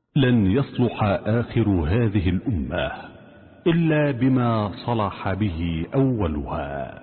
لن يصلح آخر هذه الأمة إلا بما صلح به أولها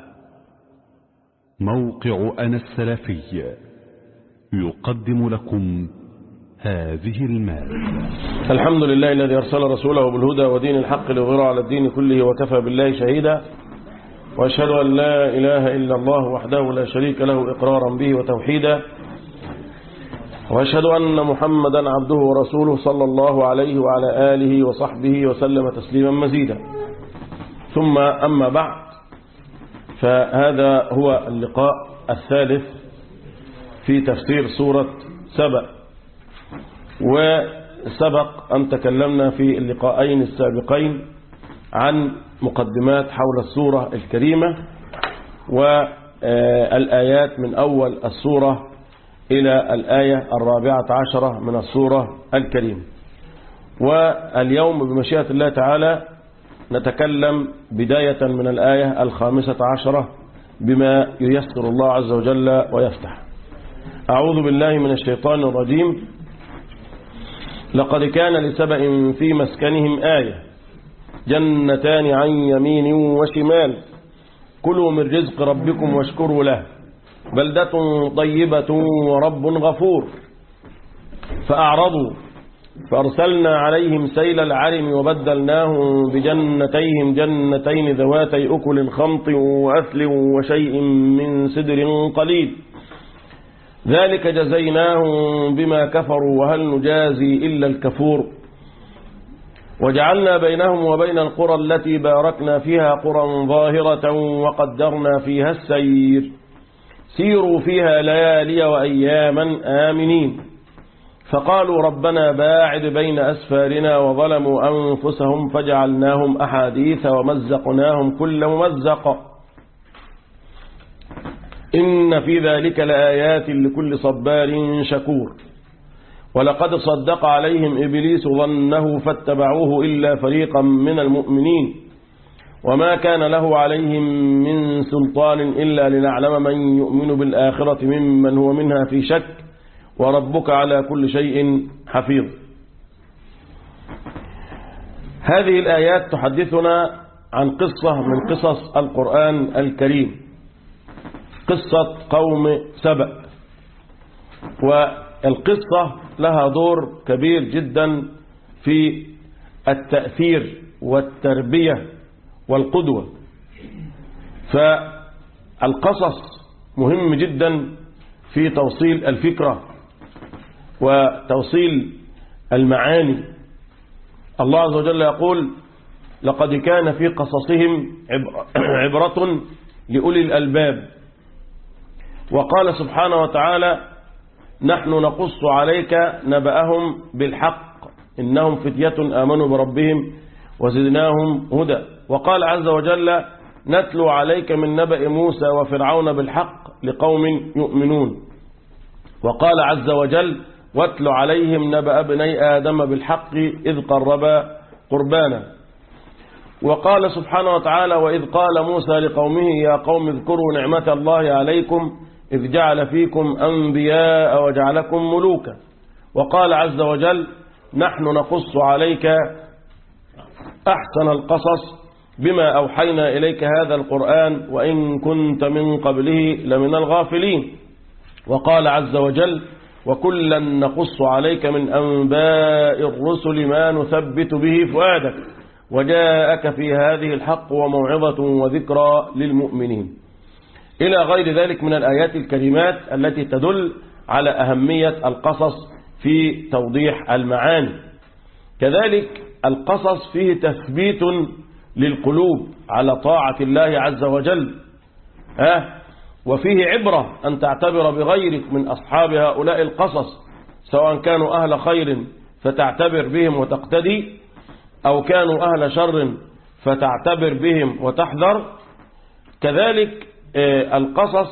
موقع أنا السلفي يقدم لكم هذه المادة الحمد لله الذي أرسل رسوله بالهدى ودين الحق ليظهره على الدين كله وكفى بالله شهيدا وأشهد أن لا إله إلا الله وحده لا شريك له إقرارا به وتوحيدا وأشهد أن محمدا عبده ورسوله صلى الله عليه وعلى آله وصحبه وسلم تسليما مزيدا ثم أما بعد فهذا هو اللقاء الثالث في تفسير سورة سبأ وسبق أن تكلمنا في اللقاءين السابقين عن مقدمات حول السورة الكريمة والآيات من أول السورة إلى الآية الرابعة عشرة من السورة الكريمة واليوم بمشيئة الله تعالى نتكلم بداية من الآية الخامسة عشرة بما ييسر الله عز وجل ويفتح أعوذ بالله من الشيطان الرجيم لقد كان لسبأ في مسكنهم آية جنتان عن يمين وشمال كلوا من رزق ربكم واشكروا له بلدة طيبة ورب غفور فأعرضوا فأرسلنا عليهم سيل العرم وبدلناهم بجنتيهم جنتين ذواتي أكل خمط وأثل وشيء من سدر قليل ذلك جزيناهم بما كفروا وهل نجازي إلا الكفور وجعلنا بينهم وبين القرى التي باركنا فيها قرى ظاهرة وقدرنا فيها السير سيروا فيها ليالي وأياما آمنين فقالوا ربنا باعد بين أسفارنا وظلموا أنفسهم فجعلناهم أحاديث ومزقناهم كل ممزق إن في ذلك لآيات لكل صبار شكور ولقد صدق عليهم إبليس ظنه فاتبعوه إلا فريقا من المؤمنين وما كان له عليهم من سلطان إلا لنعلم من يؤمن بالآخرة ممن هو منها في شك وربك على كل شيء حفيظ هذه الآيات تحدثنا عن قصة من قصص القرآن الكريم قصة قوم سبأ والقصة لها دور كبير جدا في التأثير والتربية والقدوة فالقصص مهم جدا في توصيل الفكرة وتوصيل المعاني الله عز وجل يقول لقد كان في قصصهم عبرة لأولي الألباب وقال سبحانه وتعالى نحن نقص عليك نبأهم بالحق إنهم فتية آمنوا بربهم وزدناهم هدى وقال عز وجل نتلو عليك من نبأ موسى وفرعون بالحق لقوم يؤمنون وقال عز وجل واتل عليهم نبأ ابني آدم بالحق إذ قربا قربانا وقال سبحانه وتعالى وإذ قال موسى لقومه يا قوم اذكروا نعمة الله عليكم إذ جعل فيكم أنبياء وجعلكم ملوكا وقال عز وجل نحن نقص عليك أحسن القصص بما أوحينا إليك هذا القرآن وإن كنت من قبله لمن الغافلين وقال عز وجل وكلا نقص عليك من أنباء الرسل ما نثبت به فؤادك وجاءك في هذه الحق وموعظة وذكرى للمؤمنين إلى غير ذلك من الآيات الكريمات التي تدل على أهمية القصص في توضيح المعاني كذلك القصص فيه تثبيت للقلوب على طاعة الله عز وجل ها وفيه عبرة أن تعتبر بغيرك من أصحاب هؤلاء القصص سواء كانوا أهل خير فتعتبر بهم وتقتدي أو كانوا أهل شر فتعتبر بهم وتحذر كذلك القصص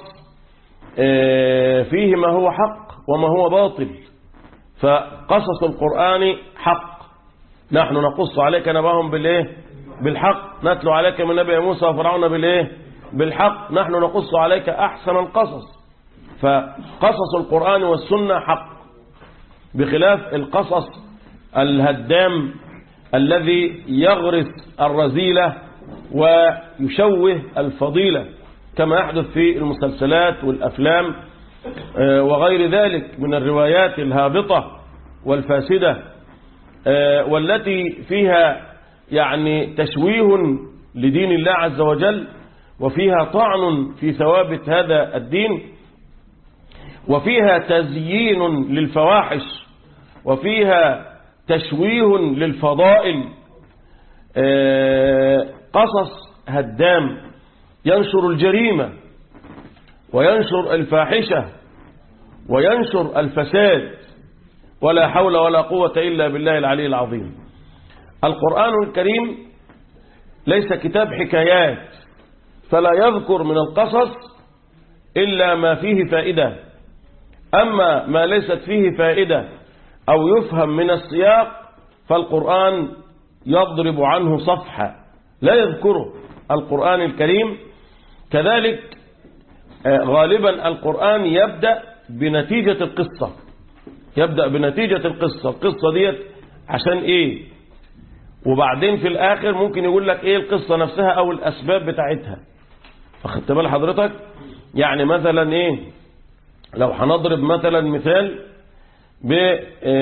فيه ما هو حق وما هو باطل فقصص القرآن حق نحن نقص عليك نباهم بالإيه بالحق نتلو عليك من نبي موسى وفرعون بالإيه بالحق نحن نقص عليك أحسن القصص فقصص القرآن والسنة حق بخلاف القصص الهدام الذي يغرس الرذيلة ويشوه الفضيلة كما يحدث في المسلسلات والأفلام آه، وغير ذلك من الروايات الهابطة والفاسدة آه، والتي فيها يعني تشويه لدين الله عز وجل وفيها طعن في ثوابت هذا الدين وفيها تزيين للفواحش وفيها تشويه للفضائل آه، قصص هدام ينشر الجريمة وينشر الفاحشة وينشر الفساد ولا حول ولا قوة إلا بالله العلي العظيم القرآن الكريم ليس كتاب حكايات فلا يذكر من القصص إلا ما فيه فائدة أما ما ليست فيه فائدة أو يفهم من السياق فالقرآن يضرب عنه صفحة لا يذكره القرآن الكريم كذلك آه، غالبا القرآن يبدأ بنتيجة القصة يبدأ بنتيجة القصة القصة ديت عشان ايه وبعدين في الاخر ممكن يقول لك ايه القصة نفسها او الاسباب بتاعتها فخدت بال حضرتك يعني مثلا ايه لو هنضرب مثلا مثال ب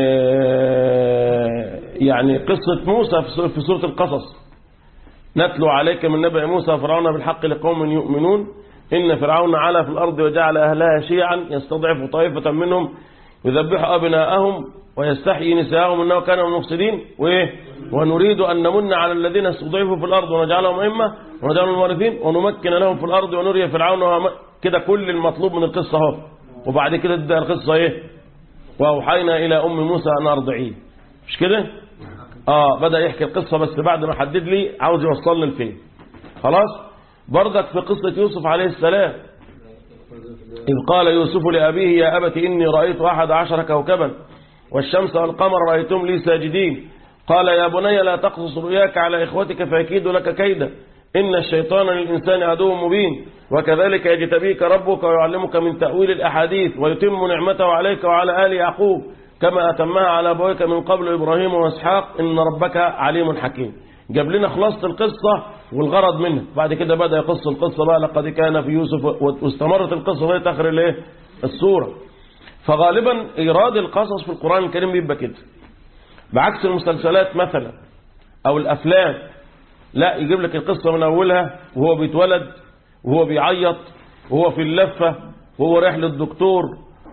آه، يعني قصة موسى في سورة القصص نتلو عليك من نبأ موسى فرعون بالحق لقوم يؤمنون إن فرعون علا في الأرض وجعل أهلها شيعا يستضعف طائفة منهم يذبح أبناءهم ويستحيي نساءهم إنه كان من المفسدين وإيه ونريد أن نمن على الذين استضعفوا في الأرض ونجعلهم أئمة ونجعلهم الوارثين ونمكن لهم في الأرض ونري فرعون وهامان كده كل المطلوب من القصة اهو وبعد كده تبدأ القصة إيه وأوحينا إلى أم موسى أن أرضعيه مش كده آه بدأ يحكي القصة بس بعد ما حدد لي عاوز يوصلني لفين خلاص برضك في قصة يوسف عليه السلام إذ قال يوسف لأبيه يا أبت إني رأيت أحد عشر كوكبا والشمس والقمر رأيتم لي ساجدين قال يا بني لا تقصص رؤياك على إخوتك فيكيد لك كيدا إن الشيطان للإنسان عدو مبين وكذلك يجتبيك ربك ويعلمك من تأويل الأحاديث ويتم نعمته عليك وعلى آل يعقوب كما أتمها على أبويك من قبل إبراهيم وإسحاق إن ربك عليم حكيم جاب لنا خلاصة القصة والغرض منها بعد كده بدأ يقص القصة بقى لقد كان في يوسف واستمرت القصة لغاية آخر الايه السورة فغالبا إيراد القصص في القرآن الكريم بيبقى كده بعكس المسلسلات مثلا أو الأفلام لا يجيب لك القصة من أولها وهو بيتولد وهو بيعيط وهو في اللفة وهو رايح للدكتور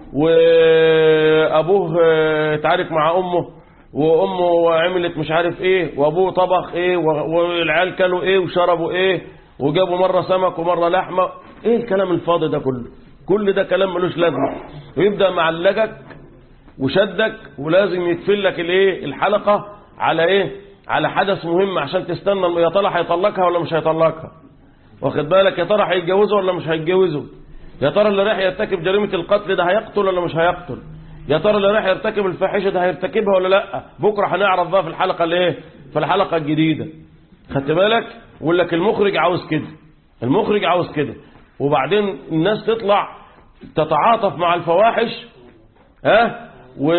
وأبوه اتعارك مع أمه وأمه عملت مش عارف إيه وأبوه طبخ إيه والعيال كلوا إيه وشربوا إيه وجابوا مرة سمك ومرة لحمة إيه الكلام الفاضي ده كله كل ده كلام ملوش لازمة ويبدأ معلقك وشدك ولازم يكفل لك الايه الحلقة على ايه على حدث مهم عشان تستنى يا ترى هيطلقها ولا مش هيطلقها واخد بالك يا ترى هيتجوزه ولا مش هيتجوزه يا ترى اللي راح يرتكب جريمة القتل ده هيقتل ولا مش هيقتل يا ترى اللي راح يرتكب الفاحشة ده هيرتكبها ولا لا بكرة هنعرف بقى في الحلقة الايه في الحلقة الجديدة خدت بالك يقول لك المخرج عاوز كده المخرج عاوز كده وبعدين الناس تطلع تتعاطف مع الفواحش ها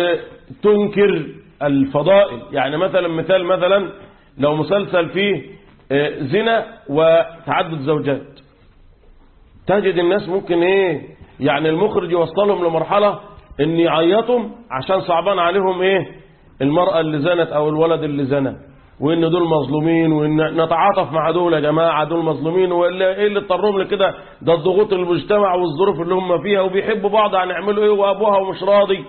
وتنكر الفضائل يعني مثلا مثال مثلا لو مسلسل فيه زنا وتعدد زوجات تجد الناس ممكن ايه يعني المخرج يوصلهم لمرحلة ان يعيطهم عشان صعبان عليهم ايه المرأة اللي زنت او الولد اللي زنى وان دول مظلومين وان نتعاطف مع دول يا جماعة دول مظلومين والا ايه اللي اضطرهم لكده ده الضغوط المجتمع والظروف اللي هم فيها وبيحبوا بعض هنعملوا ايه وابوها ومش راضي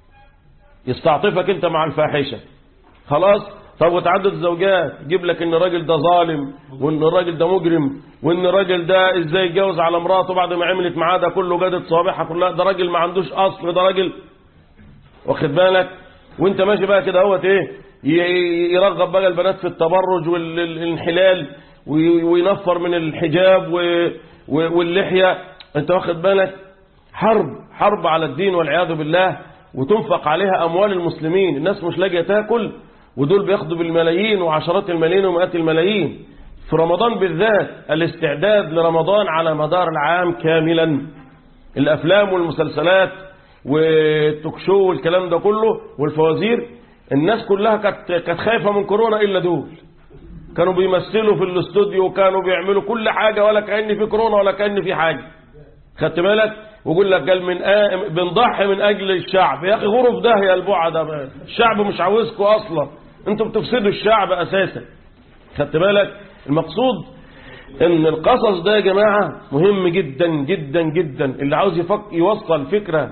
يستعطفك انت مع الفاحشة خلاص طب وتعدد الزوجات يجيب لك ان الراجل ده ظالم وان الراجل ده مجرم وان الراجل ده ازاي يتجوز على مراته بعد ما عملت معاه ده كله جدت صوابعها كلها ده راجل ما عندوش اصل ده راجل واخد بالك وانت ماشي بقى كده اهوت ايه يرغب بقى البنات في التبرج والانحلال وينفر من الحجاب واللحية انت واخد بالك حرب حرب على الدين والعياذ بالله وتنفق عليها أموال المسلمين الناس مش لاقيه تاكل ودول بياخدوا بالملايين وعشرات الملايين ومئات الملايين في رمضان بالذات الاستعداد لرمضان على مدار العام كاملا الأفلام والمسلسلات والتوكشو والكلام ده كله والفوازير الناس كلها كانت كانت خايفة من كورونا إلا دول كانوا بيمثلوا في الاستوديو وكانوا بيعملوا كل حاجة ولا كأن في كورونا ولا كأن في حاجة خدت بالك ويقول لك قال من آه بنضحي من أجل الشعب يا أخي غرف ده يا البعد ده الشعب مش عاوزكم أصلا انتوا بتفسدوا الشعب أساسا خدت بالك المقصود ان القصص ده يا جماعة مهم جدا جدا جدا اللي عاوز يفك يوصل فكرة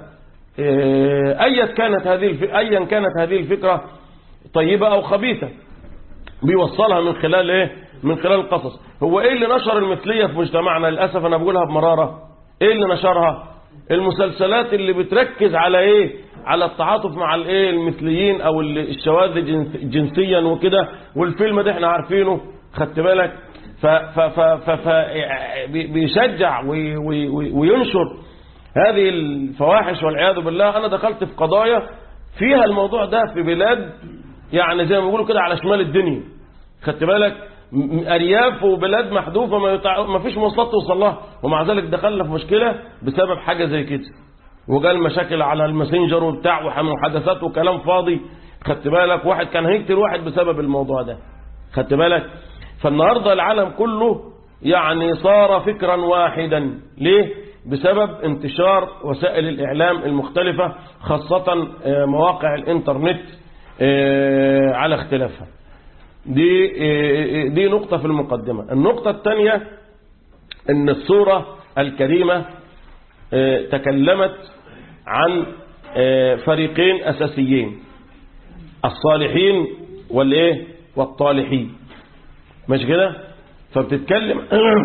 ايا كانت هذه الف... ايا كانت هذه الفكرة طيبة او خبيثة بيوصلها من خلال ايه من خلال القصص هو ايه اللي نشر المثلية في مجتمعنا للأسف انا بقولها بمرارة ايه اللي نشرها المسلسلات اللي بتركز على ايه على التعاطف مع الايه المثليين او الشواذ جنسيا وكده والفيلم ده احنا عارفينه خدت بالك ف ف ف ف ف بيشجع وي وي وينشر هذه الفواحش والعياذ بالله انا دخلت في قضايا فيها الموضوع ده في بلاد يعني زي ما بيقولوا كده على شمال الدنيا خدت بالك ارياف وبلاد محذوفه ما, يتع... ما فيش مواصلات توصل لها ومع ذلك دخلنا في مشكله بسبب حاجه زي كده وقال مشاكل على الماسنجر وبتاع ومحادثات وكلام فاضي خدت بالك واحد كان هيقتل واحد بسبب الموضوع ده خدت بالك فالنهارده العالم كله يعني صار فكرا واحدا ليه بسبب انتشار وسائل الإعلام المختلفة خاصة مواقع الإنترنت على اختلافها دي دي نقطة في المقدمة النقطة الثانية ان السورة الكريمة تكلمت عن فريقين أساسيين الصالحين والايه والطالحين مش كده فبتتكلم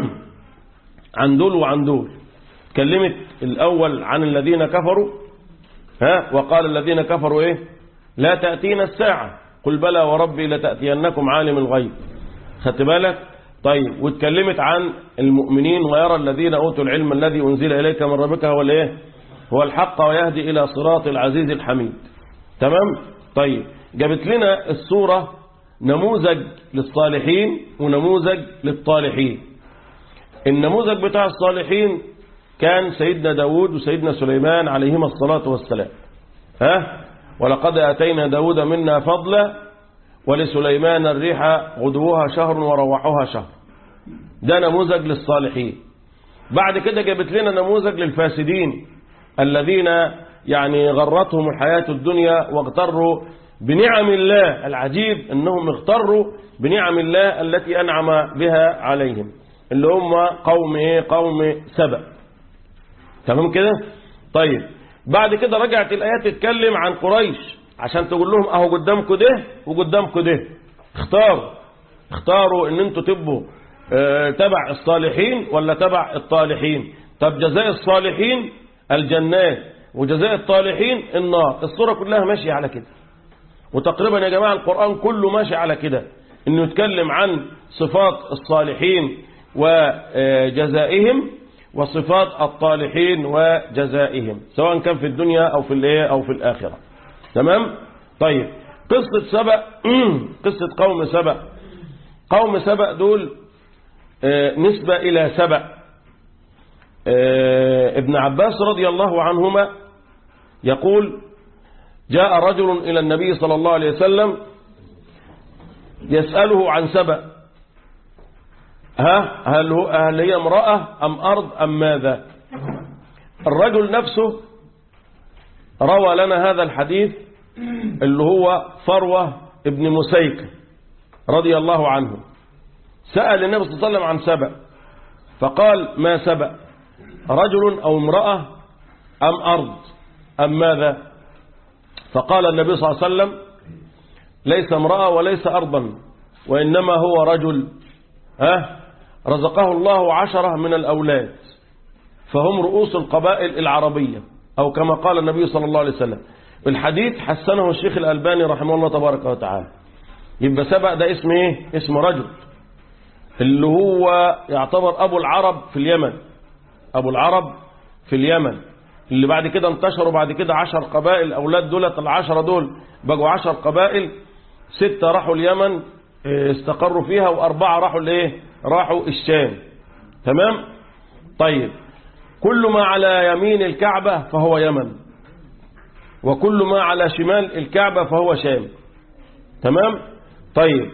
عن دول وعن دول اتكلمت الأول عن الذين كفروا ها وقال الذين كفروا ايه لا تأتينا الساعة قل بلى وربي لتأتينكم عالم الغيب خدت بالك طيب واتكلمت عن المؤمنين ويرى الذين أوتوا العلم الذي أنزل إليك من ربك هو الايه هو الحق ويهدي إلى صراط العزيز الحميد تمام طيب جابت لنا الصورة نموذج للصالحين ونموذج للطالحين النموذج بتاع الصالحين كان سيدنا داود وسيدنا سليمان عليهما الصلاة والسلام ها ولقد أتينا داود منا فضلا ولسليمان الريح غدوها شهر وروحها شهر ده نموذج للصالحين بعد كده جابت لنا نموذج للفاسدين الذين يعني غرتهم الحياة الدنيا واغتروا بنعم الله العجيب انهم اغتروا بنعم الله التي انعم بها عليهم اللي هم قوم ايه قوم سبأ تمام كده طيب بعد كده رجعت الايات تتكلم عن قريش عشان تقول لهم اهو قدامكم ده وقدامكم ده اختاروا اختاروا ان انتوا تبقوا اه تبع الصالحين ولا تبع الطالحين طب جزاء الصالحين الجنات وجزاء الطالحين النار الصورة كلها ماشية على كده وتقريبا يا جماعة القرآن كله ماشي على كده انه يتكلم عن صفات الصالحين وجزائهم وصفات الطالحين وجزائهم سواء كان في الدنيا او في الايه او في الاخره تمام طيب قصه سبأ قصه قوم سبأ قوم سبأ دول نسبه الى سبأ ابن عباس رضي الله عنهما يقول جاء رجل إلى النبي صلى الله عليه وسلم يسأله عن سبأ ها هل, هو هل هي امرأة أم أرض أم ماذا الرجل نفسه روى لنا هذا الحديث اللي هو فروة ابن مسيك رضي الله عنه سأل النبي صلى الله عليه وسلم عن سبأ فقال ما سبأ رجل أو امرأة أم أرض أم ماذا فقال النبي صلى الله عليه وسلم ليس امرأة وليس أرضا وإنما هو رجل ها رزقه الله عشرة من الأولاد فهم رؤوس القبائل العربية أو كما قال النبي صلى الله عليه وسلم الحديث حسنه الشيخ الألباني رحمه الله تبارك وتعالى يبقى سبق ده اسم ايه اسم رجل اللي هو يعتبر أبو العرب في اليمن أبو العرب في اليمن اللي بعد كده انتشروا بعد كده عشر قبائل أولاد دولة العشرة دول بقوا عشر قبائل ستة راحوا اليمن استقروا فيها وأربعة راحوا الايه راحوا الشام تمام طيب كل ما على يمين الكعبة فهو يمن وكل ما على شمال الكعبة فهو شام تمام طيب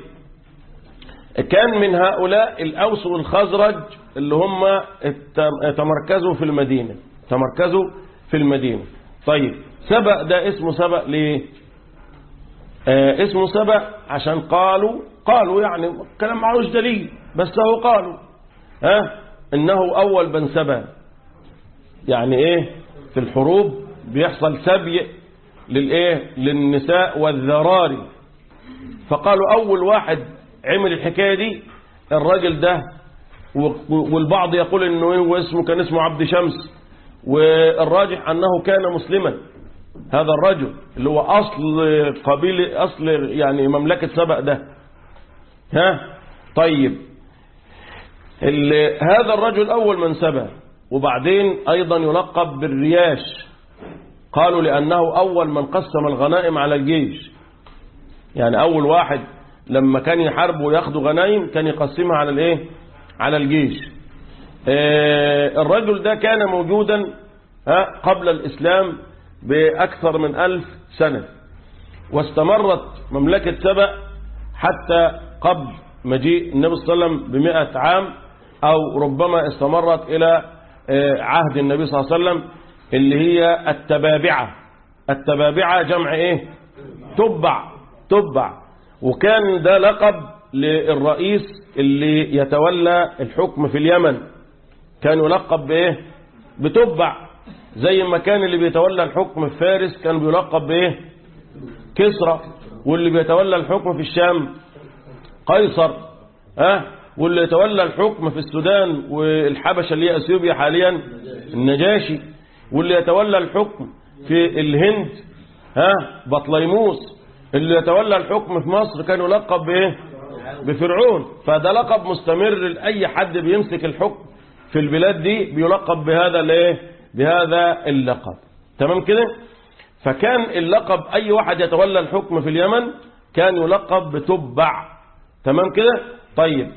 كان من هؤلاء الأوس والخزرج اللي هم ات- تمركزوا في المدينة تمركزوا في المدينة طيب سبأ ده اسمه سبأ ليه آه اسمه سبأ عشان قالوا قالوا يعني كلام معلوش دليل بس هو قالوا ها انه اول من سبى يعني ايه في الحروب بيحصل سبي للايه للنساء والذراري فقالوا اول واحد عمل الحكايه دي الراجل ده و- والبعض يقول انه إيه واسمه كان اسمه عبد شمس والراجح انه كان مسلما هذا الرجل اللي هو اصل قبيله اصل يعني مملكه سبأ ده ها طيب ال- هذا الرجل أول من سبى وبعدين أيضا يلقب بالرياش قالوا لأنه أول من قسم الغنائم على الجيش يعني أول واحد لما كان يحارب وياخدوا غنائم كان يقسمها على الايه على الجيش آه، الرجل ده كان موجودا ها، قبل الإسلام بأكثر من ألف سنة واستمرت مملكة سبأ حتى قبل مجيء النبي صلى الله عليه وسلم بمئة عام أو ربما استمرت إلى آه، عهد النبي صلى الله عليه وسلم اللي هي التبابعة التبابعة جمع إيه تبع تبع وكان ده لقب للرئيس اللي يتولى الحكم في اليمن كان يلقب بإيه بتبع زي ما كان اللي بيتولى الحكم في فارس كان بيلقب بإيه كسرى واللي بيتولى الحكم في الشام قيصر ها واللي يتولى الحكم في السودان والحبشة اللي هي اثيوبيا حاليا النجاشي واللي يتولى الحكم في الهند ها بطليموس اللي يتولى الحكم في مصر كان يلقب بايه بفرعون فده لقب مستمر لاي حد بيمسك الحكم في البلاد دي بيلقب بهذا الايه بهذا اللقب تمام كده فكان اللقب أي واحد يتولى الحكم في اليمن كان يلقب بتبع تمام كده طيب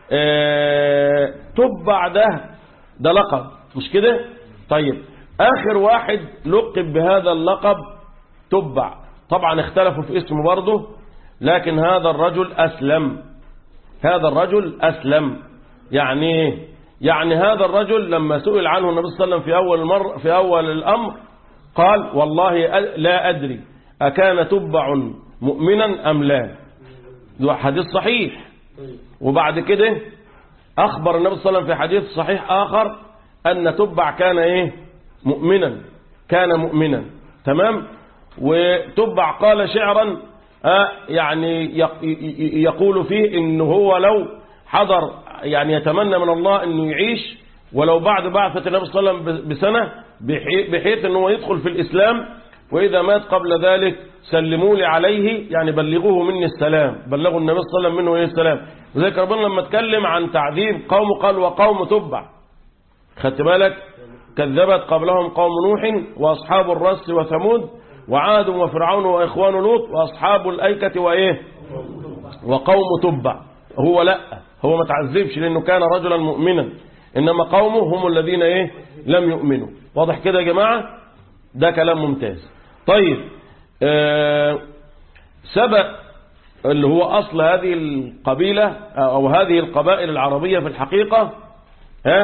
آه تبع ده ده لقب مش كده طيب آخر واحد لقب بهذا اللقب تبع طبعا اختلفوا في اسمه برضه لكن هذا الرجل أسلم هذا الرجل أسلم يعني إيه؟ يعني هذا الرجل لما سئل عنه النبي صلى الله عليه وسلم في أول مر في أول الأمر قال والله أ- لا أدري أكان تبع مؤمنا أم لا ده حديث صحيح وبعد كده أخبر النبي صلى الله عليه وسلم في حديث صحيح آخر أن تبع كان إيه مؤمنا كان مؤمنا تمام وتبع قال شعرا آه يعني يق- ي- يقول فيه إنه هو لو حضر يعني يتمنى من الله أنه يعيش ولو بعد بعثة النبي صلى الله عليه وسلم بسنة بحي- بحيث أنه يدخل في الإسلام وإذا مات قبل ذلك سلموا لي عليه يعني بلغوه مني السلام بلغوا النبي صلى الله عليه وسلم منه إيه السلام وذلك ربنا لما اتكلم عن تعذيب قوم قال وقوم تبع خدت بالك كذبت قبلهم قوم نوح وأصحاب الرس وثمود وعاد وفرعون وإخوان لوط وأصحاب الأيكة وإيه وقوم تبع هو لا هو ما تعذبش لأنه كان رجلا مؤمنا إنما قومه هم الذين إيه لم يؤمنوا واضح كده يا جماعة ده كلام ممتاز طيب آه سبأ اللي هو أصل هذه القبيلة أو هذه القبائل العربية في الحقيقة ها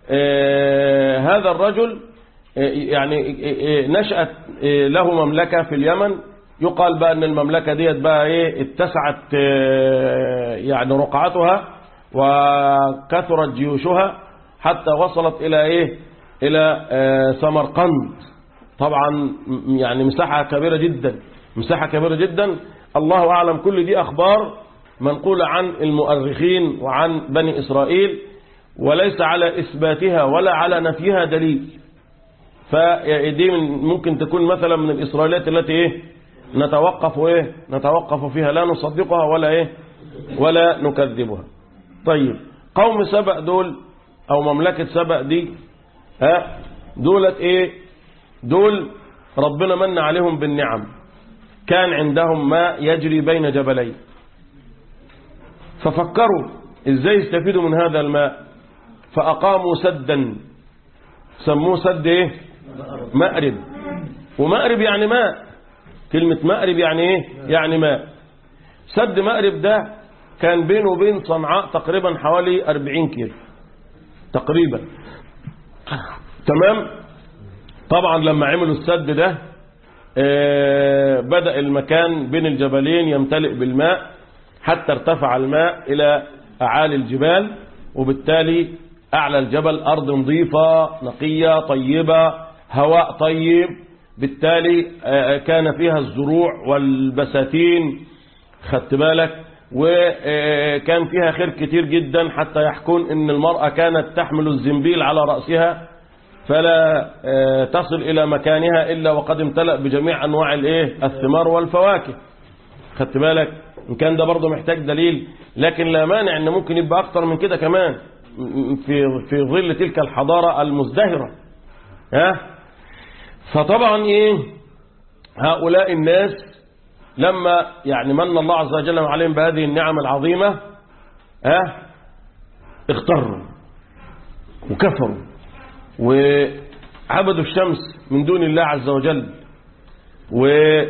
آه هذا الرجل آه يعني آه آه نشأت آه له مملكة في اليمن يقال بقى أن المملكة ديت بقى إيه اتسعت آه يعني رقعتها وكثرت جيوشها حتى وصلت إلى إيه إلى آه سمرقند طبعا م- يعني مساحة كبيرة جدا مساحة كبيرة جدا الله أعلم كل دي أخبار منقولة عن المؤرخين وعن بني إسرائيل وليس على إثباتها ولا على نفيها دليل فدي من- ممكن تكون مثلا من الإسرائيليات التي إيه نتوقف إيه نتوقف فيها لا نصدقها ولا إيه ولا نكذبها طيب قوم سبأ دول أو مملكة سبأ دي ها دولت إيه دول ربنا من عليهم بالنعم كان عندهم ماء يجري بين جبلين ففكروا ازاي يستفيدوا من هذا الماء فأقاموا سدا سموه سد ايه مأرب ومأرب يعني ماء كلمة مأرب يعني ايه يعني ماء سد مأرب ده كان بينه وبين صنعاء تقريبا حوالي 40 كيلو تقريبا تمام طبعا لما عملوا السد ده آه، بدأ المكان بين الجبلين يمتلئ بالماء حتى ارتفع الماء إلى أعالي الجبال وبالتالي أعلى الجبل أرض نظيفة نقية طيبة هواء طيب بالتالي آه، كان فيها الزروع والبساتين خدت بالك وكان فيها خير كتير جدا حتى يحكون ان المرأة كانت تحمل الزنبيل على رأسها فلا آه، تصل إلى مكانها إلا وقد امتلأ بجميع أنواع الإيه الثمار والفواكه خدت بالك إن كان ده برضه محتاج دليل لكن لا مانع إن ممكن يبقى أكتر من كده كمان في في ظل تلك الحضارة المزدهرة ها فطبعا إيه هؤلاء الناس لما يعني من الله عز وجل عليهم بهذه النعم العظيمة ها اغتروا وكفروا وعبدوا الشمس من دون الله عز وجل و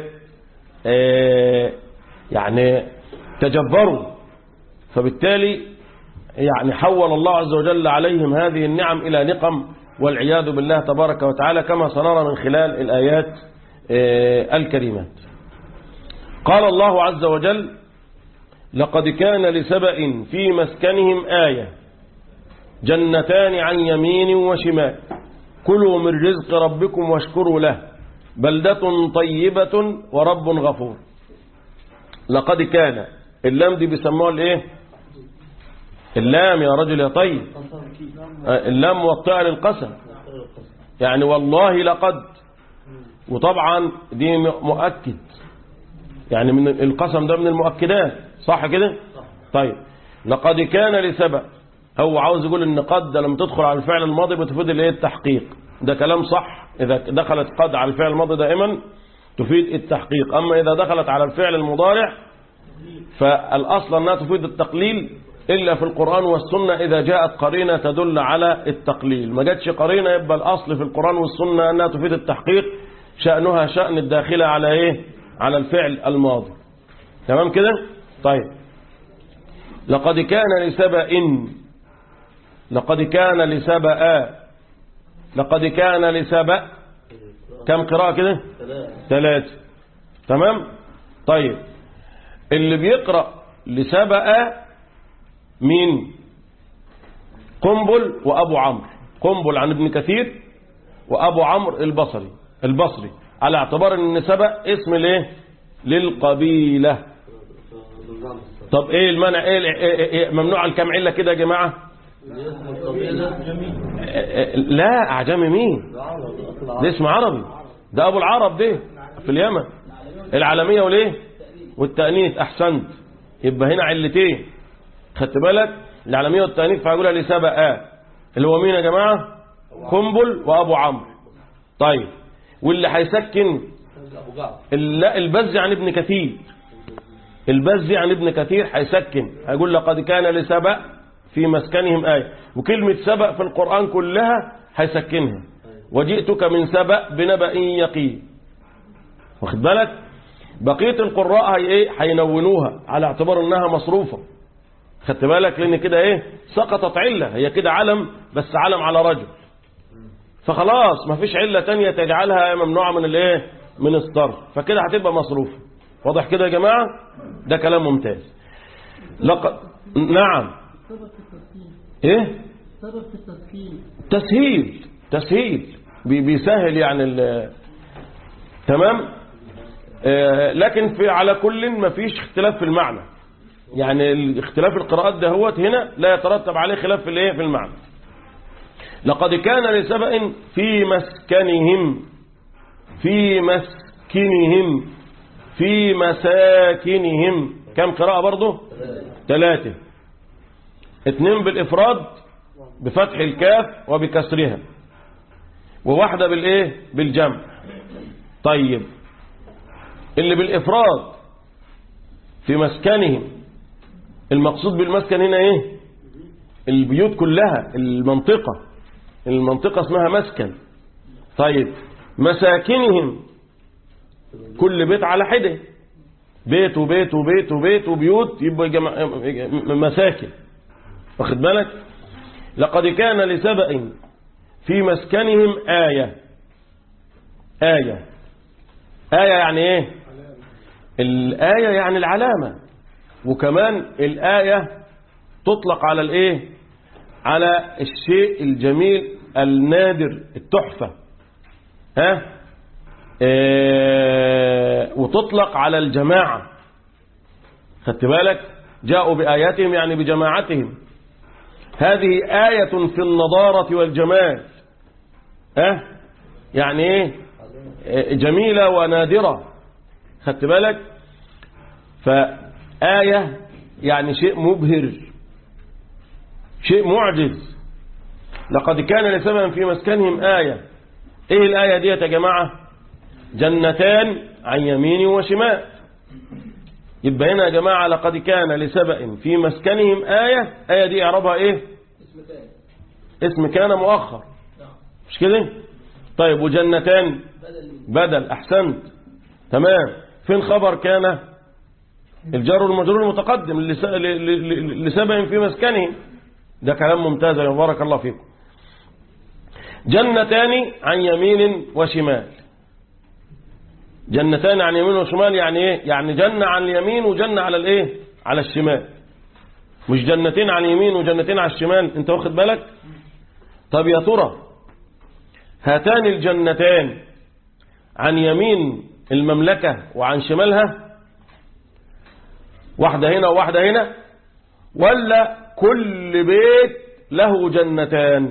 آه، يعني تجبروا فبالتالي يعني حول الله عز وجل عليهم هذه النعم إلى نقم والعياذ بالله تبارك وتعالى كما سنرى من خلال الآيات آه، الكريمات قال الله عز وجل لقد كان لسبأ في مسكنهم آية جنتان عن يمين وشمال كلوا من رزق ربكم واشكروا له بلدة طيبة ورب غفور لقد كان اللام دي بيسموها الايه اللام يا رجل يا طيب آه، اللام موطئة للقسم يعني والله لقد وطبعا دي مؤكد يعني من القسم ده من المؤكدات صح كده طيب لقد كان لسبأ هو عاوز يقول ان قد ده لما تدخل على الفعل الماضي بتفيد الايه التحقيق ده كلام صح اذا دخلت قد على الفعل الماضي دائما تفيد التحقيق اما اذا دخلت على الفعل المضارع فالاصل انها تفيد التقليل الا في القران والسنه اذا جاءت قرينه تدل على التقليل ما جاتش قرينه يبقى الاصل في القران والسنه انها تفيد التحقيق شانها شان الداخله على ايه على الفعل الماضي تمام كده طيب لقد كان لسبأ لقد كان لسبأ لقد كان لسبأ كم قراءة كده ثلاثة تمام طيب اللي بيقرأ لسبأ مين قنبل وأبو عمرو قنبل عن ابن كثير وأبو عمرو البصري البصري على اعتبار ان سبأ اسم ليه للقبيلة طب ايه المنع ايه, إيه, إيه ممنوع الكام علة كده يا جماعة لا اعجمي مين ده اسم عربي ده ابو العرب ده في اليمن العالمية وليه والتأنيث احسنت يبقى هنا علتين خدت بالك العالمية والتأنيث فهقولها لسبأ اللي هو مين يا جماعة قنبل وابو عمرو طيب واللي هيسكن لا البز عن ابن كثير البز عن ابن كثير هيسكن هيقول لقد كان لسبأ في مسكنهم آية وكلمة سبأ في القرآن كلها هيسكنها وجئتك من سبأ بنبأ يقين واخد بالك بقية القراء هي ايه هينونوها على اعتبار انها مصروفة خدت بالك لان كده ايه سقطت علة هي كده علم بس علم على رجل فخلاص ما فيش علة تانية تجعلها ممنوعة من الايه من الصرف فكده هتبقى مصروفة واضح كده يا جماعة ده كلام ممتاز لقد نعم سبب في التسكين ايه سبب في التسكين تسهيل تسهيل بي- بيسهل يعني ال- تمام آه لكن في على كل ما فيش اختلاف في المعنى يعني اختلاف القراءات ده هو هنا لا يترتب عليه خلاف في الايه في المعنى لقد كان لسبأ في مسكنهم في مسكنهم في مساكنهم كم قراءة برضه ثلاثة اثنين بالإفراد بفتح الكاف وبكسرها وواحدة بالإيه بالجمع طيب اللي بالإفراد في مسكنهم المقصود بالمسكن هنا إيه البيوت كلها المنطقة المنطقة اسمها مسكن طيب مساكنهم كل بيت على حدة بيت وبيت وبيت وبيت وبيوت يبقى جمع... مساكن واخد بالك لقد كان لسبأ في مسكنهم آية آية آية يعني إيه الآية يعني العلامة وكمان الآية تطلق على الإيه على الشيء الجميل النادر التحفة ها إيه وتطلق على الجماعة خدت بالك جاءوا بآياتهم يعني بجماعتهم هذه آية في النضارة والجمال ها يعني ايه جميلة ونادرة خدت بالك فآية يعني شيء مبهر شيء معجز لقد كان لسبب في مسكنهم آية ايه الآية دي يا جماعة جنتان عن يمين وشمال يبقى هنا يا جماعة لقد كان لسبأ في مسكنهم آية آية دي اعربها ايه اسم كان مؤخر مش كده طيب وجنتان بدل احسنت تمام فين خبر كان الجار والمجرور المتقدم لسبأ في مسكنهم ده كلام ممتاز يا بارك الله فيكم جنتان عن يمين وشمال جنتان عن يمين وشمال يعني ايه يعني جنة عن اليمين وجنة على الايه على الشمال مش جنتين عن يمين وجنتين على الشمال انت واخد بالك طب يا ترى هاتان الجنتان عن يمين المملكة وعن شمالها واحدة هنا وواحدة هنا ولا كل بيت له جنتان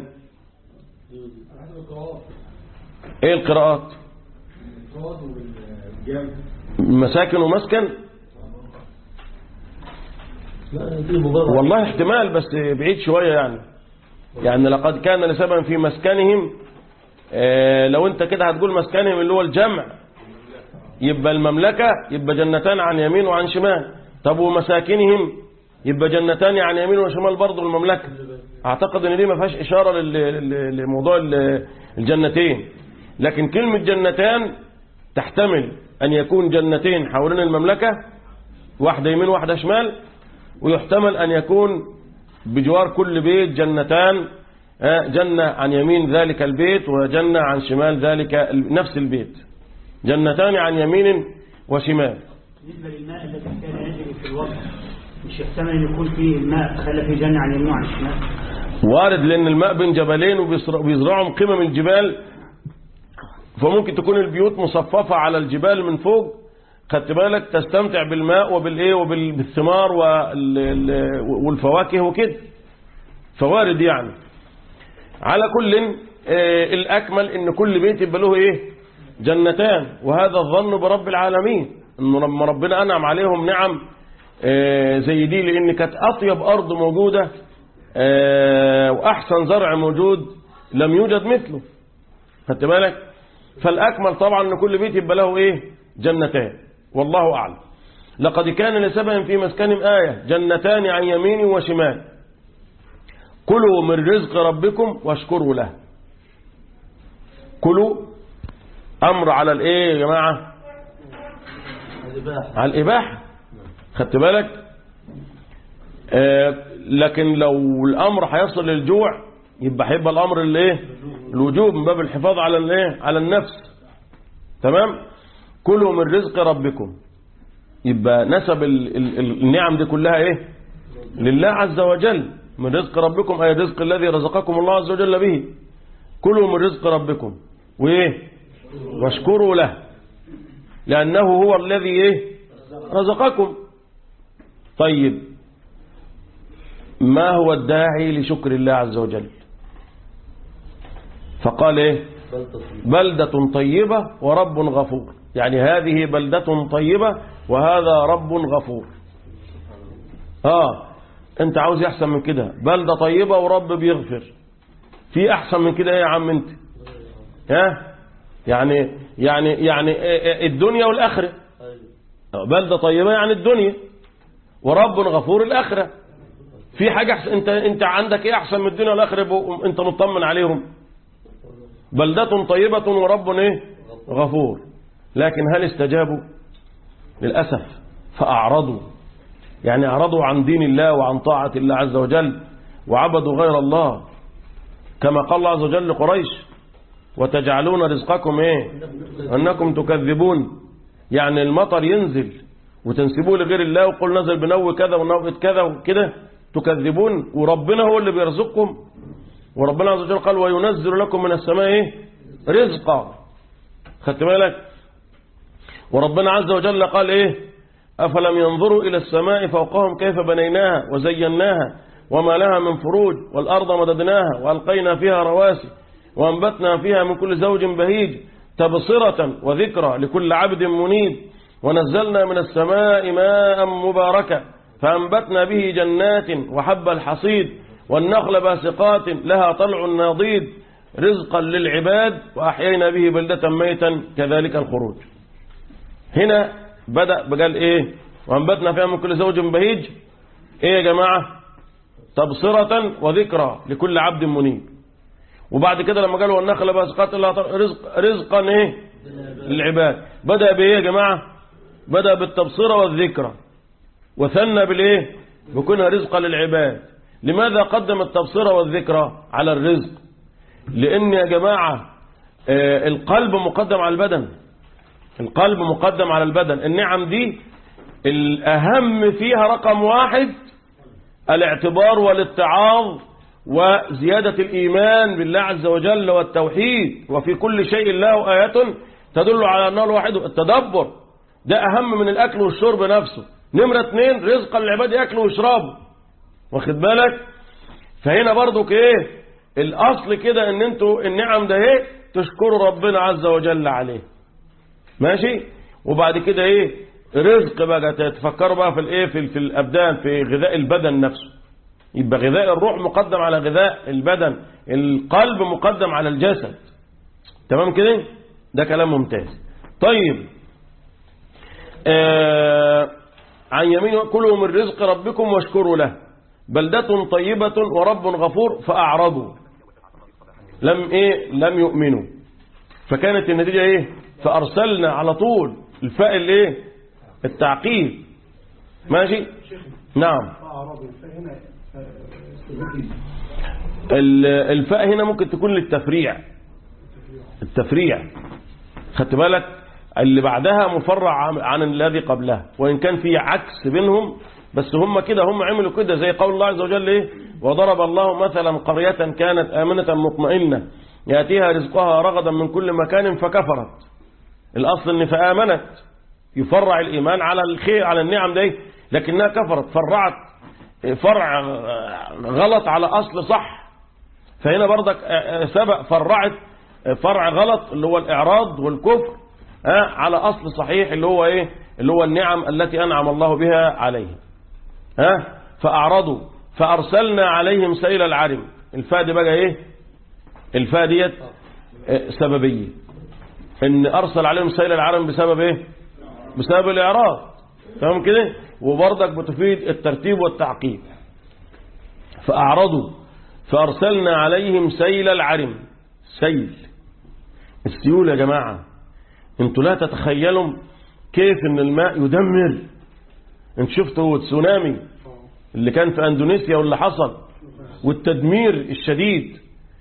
ايه القراءات مساكن ومسكن والله احتمال بس بعيد شوية يعني يعني لقد كان لسبب في مسكنهم اه لو انت كده هتقول مسكنهم اللي هو الجمع يبقى المملكة يبقى جنتان عن يمين وعن شمال طب ومساكنهم يبقى جنتان عن يمين وشمال برضه المملكة اعتقد ان دي ما فيهاش اشارة لموضوع الجنتين لكن كلمة جنتان تحتمل ان يكون جنتين حوالين المملكة واحدة يمين واحدة شمال ويحتمل ان يكون بجوار كل بيت جنتان جنة عن يمين ذلك البيت وجنة عن شمال ذلك نفس البيت جنتان عن يمين وشمال بالنسبة للماء الذي كان يجري في الوقت مش يحتمل ان يكون فيه الماء خلى فيه جنة عن اليمين وعن الشمال وارد لان الماء بين جبلين وبيزرعهم قمم الجبال فممكن تكون البيوت مصففة على الجبال من فوق خدت بالك تستمتع بالماء وبالايه وبالثمار والفواكه وكده فوارد يعني على كل آه الاكمل ان كل بيت يبقى له ايه جنتان وهذا الظن برب العالمين انه لما ربنا انعم عليهم نعم آه زي دي لان كانت اطيب ارض موجوده آه واحسن زرع موجود لم يوجد مثله خدت بالك فالاكمل طبعا ان كل بيت يبقى له ايه جنتان والله اعلم لقد كان لسبع في مسكنهم آية جنتان عن يمين وشمال كلوا من رزق ربكم واشكروا له كلوا أمر على الإيه يا جماعة على الإباحة خدت بالك آه لكن لو الأمر هيصل للجوع يبقى هيبقى الأمر الايه الوجوب من باب الحفاظ على الايه على النفس تمام كلوا من رزق ربكم يبقى نسب ال ال النعم دي كلها ايه لله عز وجل من رزق ربكم اي رزق الذي رزقكم الله عز وجل به كلوا من رزق ربكم وايه واشكروا له لانه هو الذي ايه رزقكم طيب ما هو الداعي لشكر الله عز وجل فقال ايه بلدة طيبة ورب غفور يعني هذه بلدة طيبة وهذا رب غفور اه انت عاوز احسن من كده بلدة طيبة ورب بيغفر في احسن من كده ايه يا عم انت ها يعني يعني يعني الدنيا والاخره بلدة طيبة يعني الدنيا ورب غفور الاخره في حاجة أحسن انت انت عندك ايه احسن من الدنيا والاخره انت مطمن عليهم بلدة طيبة ورب ايه غفور لكن هل استجابوا للأسف فأعرضوا يعني أعرضوا عن دين الله وعن طاعة الله عز وجل وعبدوا غير الله كما قال الله عز وجل لقريش وتجعلون رزقكم ايه انكم تكذبون يعني المطر ينزل وتنسبوه لغير الله وقل نزل بنو كذا ونوء كذا وكده تكذبون وربنا هو اللي بيرزقكم وربنا عز وجل قال وينزل لكم من السماء ايه رزقا خدت بالك وربنا عز وجل قال ايه افلم ينظروا الى السماء فوقهم كيف بنيناها وزيناها وما لها من فروج والارض مددناها والقينا فيها رواسي وانبتنا فيها من كل زوج بهيج تبصرة وذكرى لكل عبد منيب ونزلنا من السماء ماء مباركا فأنبتنا به جنات وحب الحصيد والنخل باسقات لها طلع ناضيد رزقا للعباد وأحيينا به بلدة ميتا كذلك الخروج هنا بدأ بقال إيه وأنبتنا فيها من كل زوج بهيج إيه يا جماعة تبصرة وذكرى لكل عبد منيب وبعد كده لما قالوا والنخل باسقات لها رزق رزقا ايه للعباد بدأ بايه يا جماعة بدأ بالتبصرة والذكرى وثنى بالايه بكونها رزقا للعباد لماذا قدم التبصرة والذكرى على الرزق لان يا جماعة آه القلب مقدم على البدن القلب مقدم على البدن النعم دي الأهم فيها رقم واحد الاعتبار والاتعاظ وزيادة الإيمان بالله عز وجل والتوحيد وفي كل شيء له آية تدل على أنه الواحد التدبر ده أهم من الأكل والشرب نفسه نمرة اثنين رزقا للعباد يأكلوا ويشربوا واخد بالك فهنا برضك ايه الأصل كده ان انتوا النعم ده ايه تشكروا ربنا عز وجل عليه ماشي وبعد كده ايه رزق بقى تفكروا بقى في الايه في, في الابدان في غذاء البدن نفسه يبقى غذاء الروح مقدم على غذاء البدن القلب مقدم على الجسد تمام كده ده كلام ممتاز طيب آه عن يمين كلوا من رزق ربكم واشكروا له بلدة طيبة ورب غفور فأعرضوا لم ايه لم يؤمنوا فكانت النتيجة ايه فأرسلنا على طول الفاء الايه التعقيب ماشي نعم الفاء هنا ممكن تكون للتفريع التفريع خدت بالك اللي بعدها مفرع عن الذي قبلها وإن كان في عكس بينهم بس هم كده هم عملوا كده زي قول الله عز وجل ايه وضرب الله مثلا قرية كانت آمنة مطمئنة يأتيها رزقها رغدا من كل مكان فكفرت الأصل ان فآمنت يفرع الإيمان على الخير على النعم دي لكنها كفرت فرعت فرع غلط على أصل صح فهنا برضك سبق فرعت فرع غلط اللي هو الإعراض والكفر على أصل صحيح اللي هو إيه اللي هو النعم التي أنعم الله بها عليه ها فأعرضوا فأرسلنا عليهم سيل العرم الفاء دي بقى إيه الفاء ديت سببية إن أرسل عليهم سيل العرم بسبب إيه بسبب الإعراض تمام كده وبرضك بتفيد الترتيب والتعقيب فأعرضوا فأرسلنا عليهم سيل العرم سيل السيول يا جماعة انتوا لا تتخيلوا كيف ان الماء يدمر انت شفتوا تسونامي اللي كان في اندونيسيا واللي حصل والتدمير الشديد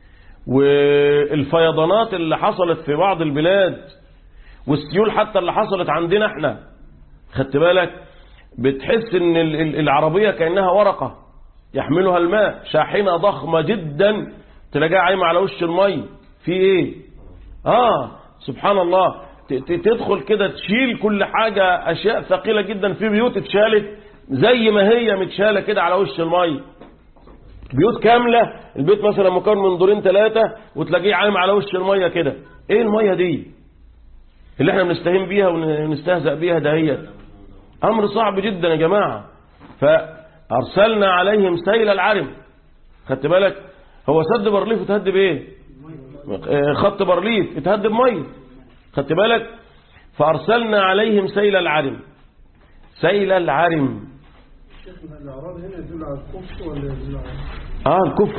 والفيضانات اللي حصلت في بعض البلاد والسيول حتى اللي حصلت عندنا احنا خدت بالك بتحس ان العربية كأنها ورقة يحملها الماء شاحنة ضخمة جدا تلاقيها عايمة على وش المي في ايه اه سبحان الله تدخل كده تشيل كل حاجة اشياء ثقيلة جدا في بيوت اتشالت زي ما هي متشالة كده على وش المي بيوت كاملة البيت مثلا مكون من دورين ثلاثة وتلاقيه عايم على وش المية كده ايه المية دي اللي احنا بنستهين بيها ونستهزأ بيها دهيت امر صعب جدا يا جماعة فارسلنا عليهم سيل العرم خدت بالك هو سد برليف اتهد بايه خط برليف اتهد بميه خدت بالك فارسلنا عليهم سيل العرم سيل العرم الاعراض هنا يدل على الكفر ولا يدل على اه الكفر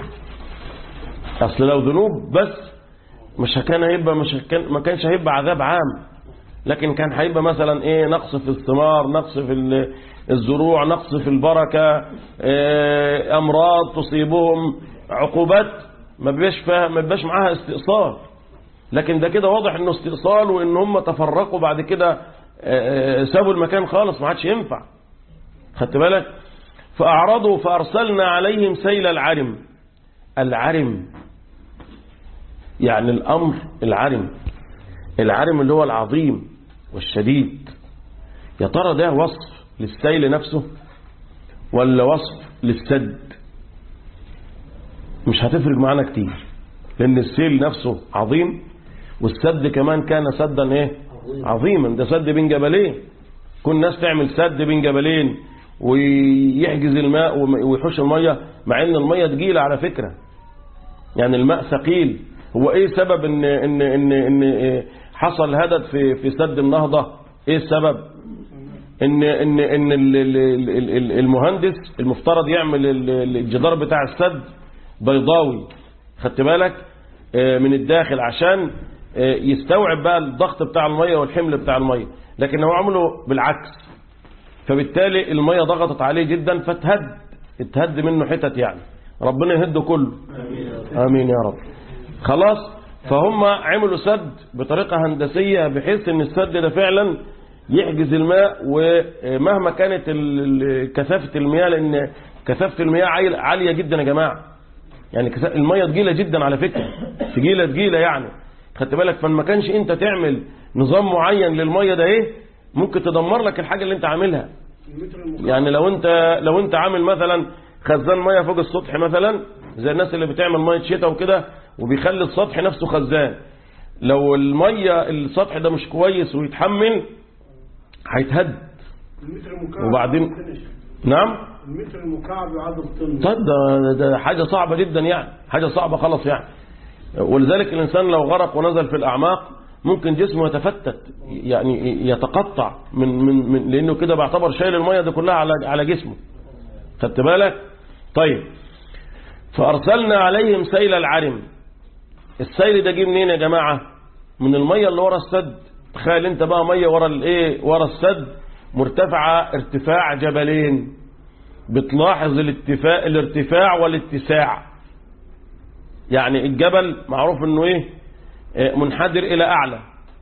اصل لو ذنوب بس مش كان هيبقى مش كان ما كانش هيبقى عذاب عام لكن كان هيبقى مثلا ايه نقص في الثمار نقص في ال- الزروع نقص في البركة إيه امراض تصيبهم عقوبات ما بيبقاش فيها- ما بيبقاش معاها استئصال لكن ده كده واضح انه استئصال وان هم تفرقوا بعد كده آه، سابوا المكان خالص ما عادش ينفع خدت بالك فأعرضوا فأرسلنا عليهم سيل العرم العرم يعني الأمر العرم العرم اللي هو العظيم والشديد يا ترى ده وصف للسيل نفسه ولا وصف للسد مش هتفرق معانا كتير لأن السيل نفسه عظيم والسد كمان كان سدا ايه عظيما ده سد بين جبلين كل الناس تعمل سد بين جبلين ويحجز الماء وم- ويحوش المية مع ان المية تقيلة على فكرة يعني الماء ثقيل هو ايه سبب ان ان ان ان إيه حصل هدد في في سد النهضة ايه السبب ان ان ان ال- ال- ال- ال- المهندس المفترض يعمل ال- ال- الجدار بتاع السد بيضاوي خدت بالك آه، من الداخل عشان آه، يستوعب بقى الضغط بتاع المية والحمل بتاع المية لكن هو عمله بالعكس فبالتالي المية ضغطت عليه جدا فاتهد اتهد منه حتت يعني ربنا يهده كله امين يا رب خلاص فهم عملوا سد بطريقة هندسية بحيث ان السد ده فعلا يحجز الماء ومهما كانت ال- ال- كثافة المياه لان كثافة المياه عال- عالية جدا يا جماعة يعني كثا- المية تقيلة جدا على فكرة تقيلة تقيلة يعني خدت بالك فما كانش انت تعمل نظام معين للمية ده ايه ممكن تدمر لك الحاجة اللي انت عاملها المتر المكعب يعني لو انت لو انت عامل مثلا خزان ميه فوق السطح مثلا زي الناس اللي بتعمل ميه شتاء وكده وبيخلي السطح نفسه خزان لو الميه السطح ده مش كويس ويتحمل هيتهد المتر المكعب وبعدين- يعادل طن يا شيخ. نعم المتر المكعب يعادل طن طب ده, ده حاجه صعبه جدا يعني حاجه صعبه خلاص يعني ولذلك الانسان لو غرق ونزل في الاعماق ممكن جسمه يتفتت يعني يتقطع من من, من لانه كده بيعتبر شايل الميه دي كلها على على جسمه خدت بالك طيب فارسلنا عليهم سيل العرم السيل ده جه منين يا جماعه من الميه اللي ورا السد تخيل انت بقى ميه ورا الايه ورا السد مرتفعه ارتفاع جبلين بتلاحظ الاتفاق الارتفاع والاتساع يعني الجبل معروف انه ايه آه، منحدر الى اعلى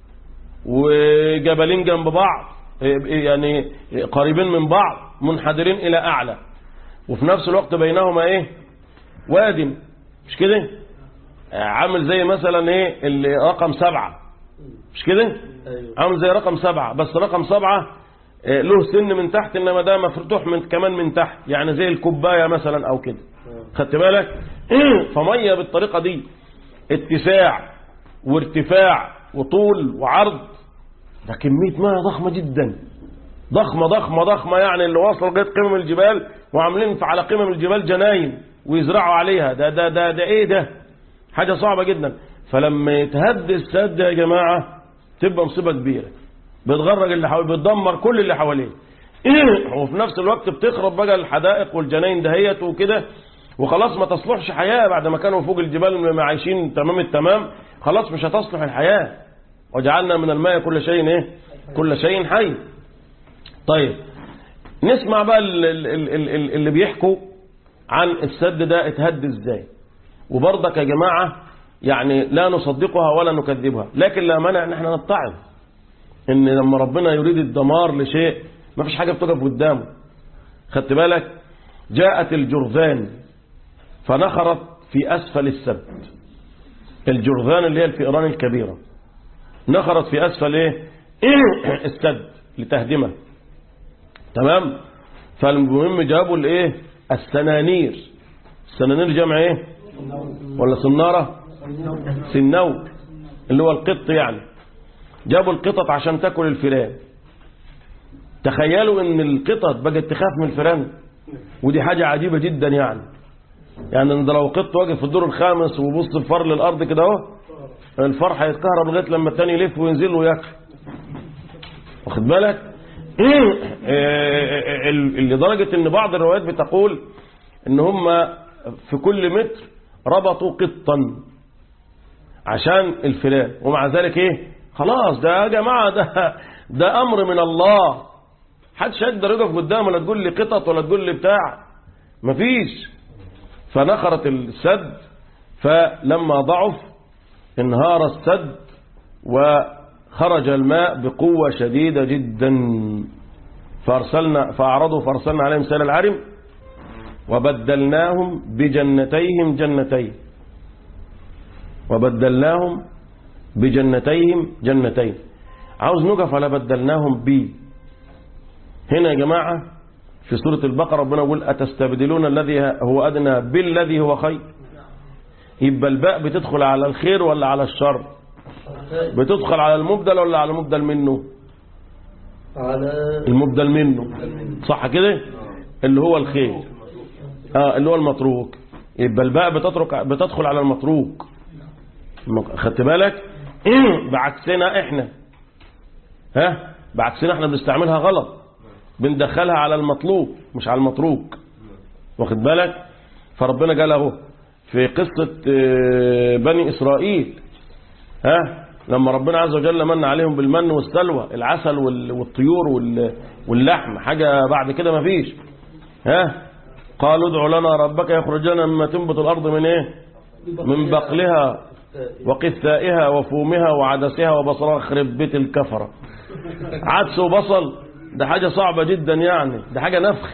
وجبلين جنب بعض آه، يعني قريبين من بعض منحدرين الى اعلى وفي نفس الوقت بينهما ايه واد مش كده آه، عامل زي مثلا ايه اللي رقم سبعة مش كده عامل زي رقم سبعة بس رقم سبعة آه، له سن من تحت انما ده مفتوح من كمان من تحت يعني زي الكوبايه مثلا او كده خدت بالك فميه بالطريقه دي اتساع وارتفاع وطول وعرض ده كميه ميه ضخمه جدا ضخمه ضخمه ضخمه يعني اللي واصله لغايه قمم الجبال وعاملين على قمم الجبال جناين ويزرعوا عليها ده ده ده ده ايه ده حاجه صعبه جدا فلما يتهد السد يا جماعه تبقى مصيبه كبيره بتغرق اللي حواليه بتدمر كل اللي حواليه وفي نفس الوقت بتخرب بقى الحدائق والجناين دهيت وكده وخلاص ما تصلحش حياة بعد ما كانوا فوق الجبال عايشين تمام التمام خلاص مش هتصلح الحياة وجعلنا من الماء كل شيء ايه كل شيء حي طيب نسمع بقى ال- ال- ال- ال- اللي بيحكوا عن السد ده اتهد ازاي وبرضك يا جماعة يعني لا نصدقها ولا نكذبها لكن لا مانع ان احنا نتعظ ان لما ربنا يريد الدمار لشيء ما فيش حاجة بتقف قدامه خدت بالك جاءت الجرذان فنخرت في أسفل السبت الجرذان اللي هي الفئران الكبيرة نخرت في أسفل إيه السد لتهدمه تمام فالمهم جابوا الإيه السنانير السنانير جمع إيه ولا سنارة سنوك اللي هو القط يعني جابوا القطط عشان تاكل الفئران تخيلوا ان القطط بقت تخاف من الفئران ودي حاجة عجيبة جدا يعني يعني ان ده لو قط واقف في الدور الخامس وبص الفار للارض كده اهو الفار هيتكهرب لغايه لما التاني يلف وينزل له وياكل واخد بالك إيه لدرجه ان بعض الروايات بتقول ان هم في كل متر ربطوا قطا عشان الفلان ومع ذلك ايه خلاص ده يا جماعة ده ده أمر من الله حدش يقدر يقف قدامه ولا تقول لي قطط ولا تقول لي بتاع مفيش فنخرت السد فلما ضعف انهار السد وخرج الماء بقوة شديدة جدا فأرسلنا فأعرضوا فأرسلنا عليهم سيل العرم وبدلناهم بجنتيهم جنتين وبدلناهم بجنتيهم جنتين عاوز نقف على بدلناهم بي هنا يا جماعة في سورة البقرة ربنا يقول أتستبدلون الذي هو أدنى بالذي هو خير يبقى الباء بتدخل على الخير ولا على الشر بتدخل على المبدل ولا على المبدل منه على المبدل منه صح كده اللي هو الخير اه اللي هو المتروك يبقى الباء بتترك بتدخل على المتروك خدت بالك بعكسنا احنا ها بعكسنا احنا بنستعملها غلط بندخلها على المطلوب مش على المتروك واخد بالك فربنا قال اهو في قصة آه، بني إسرائيل ها لما ربنا عز وجل من عليهم بالمن والسلوى العسل وال- والطيور وال- واللحم حاجة بعد كده مفيش ها قالوا ادع لنا ربك يخرج لنا مما تنبت الأرض من ايه من بقلها وقثائها وفومها وعدسها وبصرها خرب بيت الكفرة عدس وبصل ده حاجة صعبة جدا يعني ده حاجة نفخ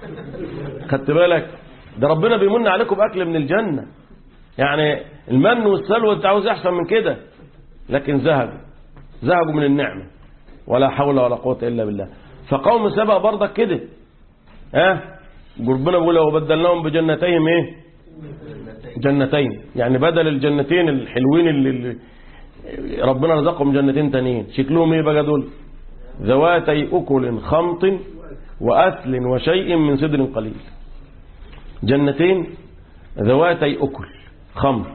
خدت بالك ده ربنا بيمن عليكم بأكل من الجنة يعني المن والسلوى انت عاوز احسن من كده لكن ذهبوا ذهبوا من النعمة ولا حول ولا قوة إلا بالله فقوم سبأ برضك كده ها ربنا بيقول وبدلناهم بجنتين ايه جنتين يعني بدل الجنتين الحلوين اللي, اللي ربنا رزقهم جنتين تانيين شكلهم ايه بقى دول ذواتي أكل خمط وأثل وشيء من سدر قليل جنتين ذواتي أكل خمط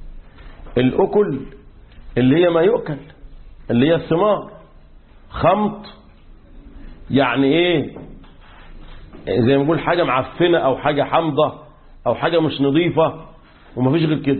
الأكل اللي هي ما يؤكل اللي هي الثمار خمط يعني ايه زي ما نقول حاجة معفنة او حاجة حامضة او حاجة مش نظيفة ومفيش غير كده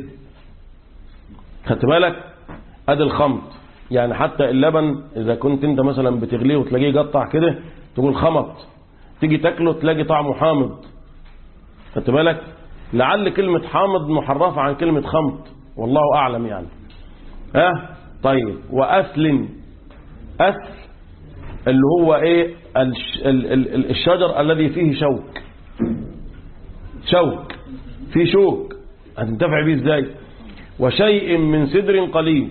خدت بالك ادي الخمط يعني حتى اللبن اذا كنت انت مثلا بتغليه وتلاقيه يقطع كده تقول خمط تيجي تاكله تلاقي طعمه حامض خدت بالك لعل كلمة حامض محرفة عن كلمة خمط والله اعلم يعني ها طيب وأسل أسل اللي هو ايه الش ال ال ال- الشجر الذي فيه شوك شوك فيه شوك هتنتفع بيه ازاي وشيء من سدر قليل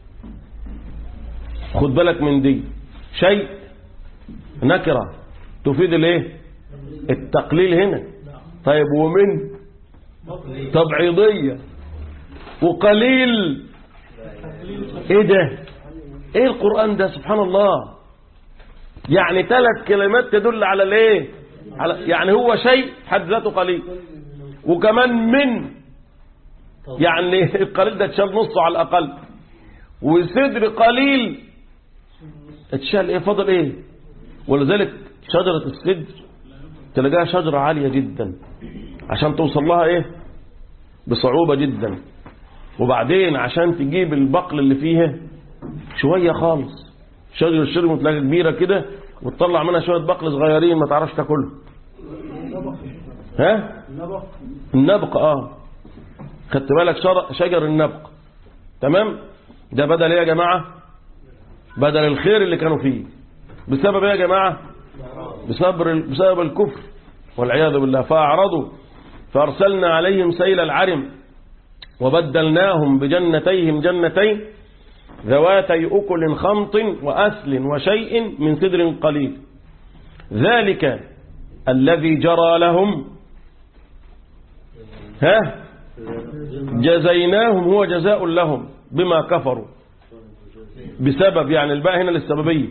خد بالك من دي شيء نكرة تفيد الايه التقليل هنا طيب ومن تبعيضية وقليل ايه ده ايه القرآن ده سبحان الله يعني ثلاث كلمات تدل على الايه على يعني هو شيء حد ذاته قليل وكمان من يعني القليل ده اتشال نصه على الاقل وصدر قليل اتشال ايه فضل ايه ولذلك شجرة السدر تلاقيها شجرة عالية جدا عشان توصل لها ايه بصعوبة جدا وبعدين عشان تجيب البقل اللي فيها شوية خالص شجر الشرم تلاقي كبيرة كده وتطلع منها شوية بقل صغيرين ما تعرفش تاكلهم ها النبق اه خدت بالك شر- شجر النبق تمام ده بدل ايه يا جماعة بدل الخير اللي كانوا فيه بسبب ايه يا جماعة بسبب بسبب الكفر والعياذ بالله فأعرضوا فأرسلنا عليهم سيل العرم وبدلناهم بجنتيهم جنتين ذواتي أكل خمط وأسل وشيء من سدر قليل ذلك الذي جرى لهم ها جزيناهم هو جزاء لهم بما كفروا بسبب يعني الباء هنا للسببية